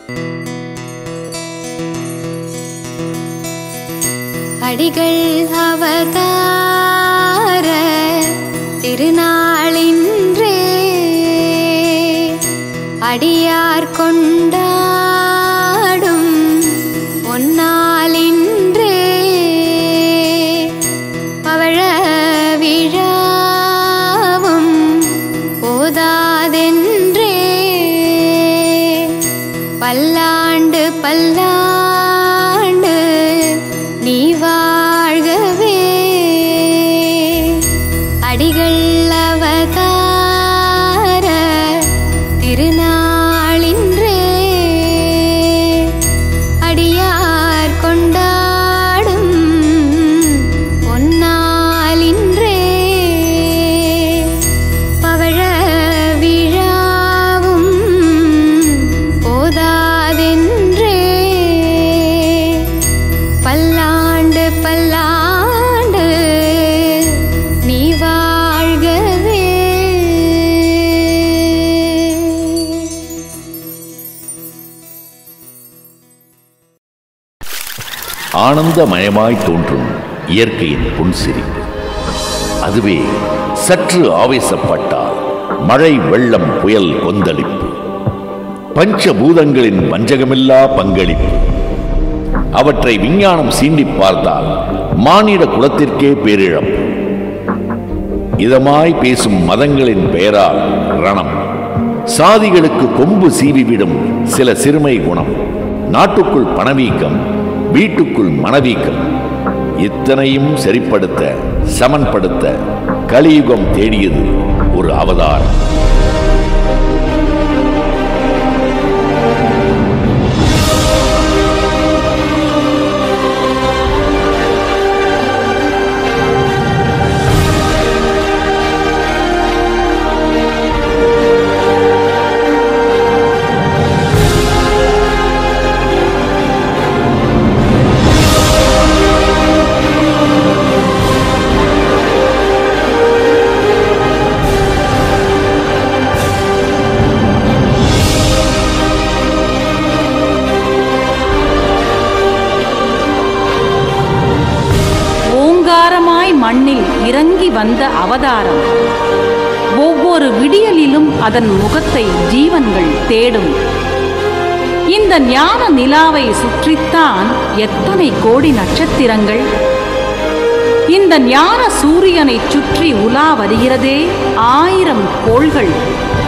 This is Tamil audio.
அடிகள் அவதார திருநாளின்றே அடியார் கொண்டாடும் ஒன்னாலின்றே பவழ விழாவும் போதாதென்றே பல்லாண்டு பல்லாண்டு நீ வாழ்கவே அடிகள் அவதார திருநாளின்றே அடியார் கொண்டாடும் பொன்னாலின்றே பவழ விழாவும் போதாதென்றே பல்லாண்டு பல்லாண்டு நீ வாழ்கவே ஆனந்தமயமாய் தோன்றும் இயற்கையின் புன்சிரிப்பு அதுவே சற்று ஆவேசப்பட்டால் மழை வெள்ளம் புயல் கொந்தளிப்பு பஞ்சபூதங்களின் வஞ்சகமில்லா பங்களிப்பு அவற்றை விஞ்ஞானம் சீண்டிப் பார்த்தால் மானிட குலத்திற்கே பேரிழப்பு இதமாய் பேசும் மதங்களின் பெயரால் ரணம் சாதிகளுக்கு கொம்பு சீவிவிடும் சில சிறுமை குணம் நாட்டுக்குள் பணவீக்கம் வீட்டுக்குள் மனவீக்கம் இத்தனையும் சரிப்படுத்த சமன்படுத்த கலியுகம் தேடியது ஒரு அவதாரம் ஓங்காரமாய் மண்ணில் இறங்கி வந்த அவதாரம் ஒவ்வொரு விடியலிலும் அதன் முகத்தை ஜீவன்கள் தேடும் இந்த ஞான நிலாவை சுற்றித்தான் எத்தனை கோடி நட்சத்திரங்கள் இந்த ஞான சூரியனை சுற்றி உலா வருகிறதே ஆயிரம் கோள்கள்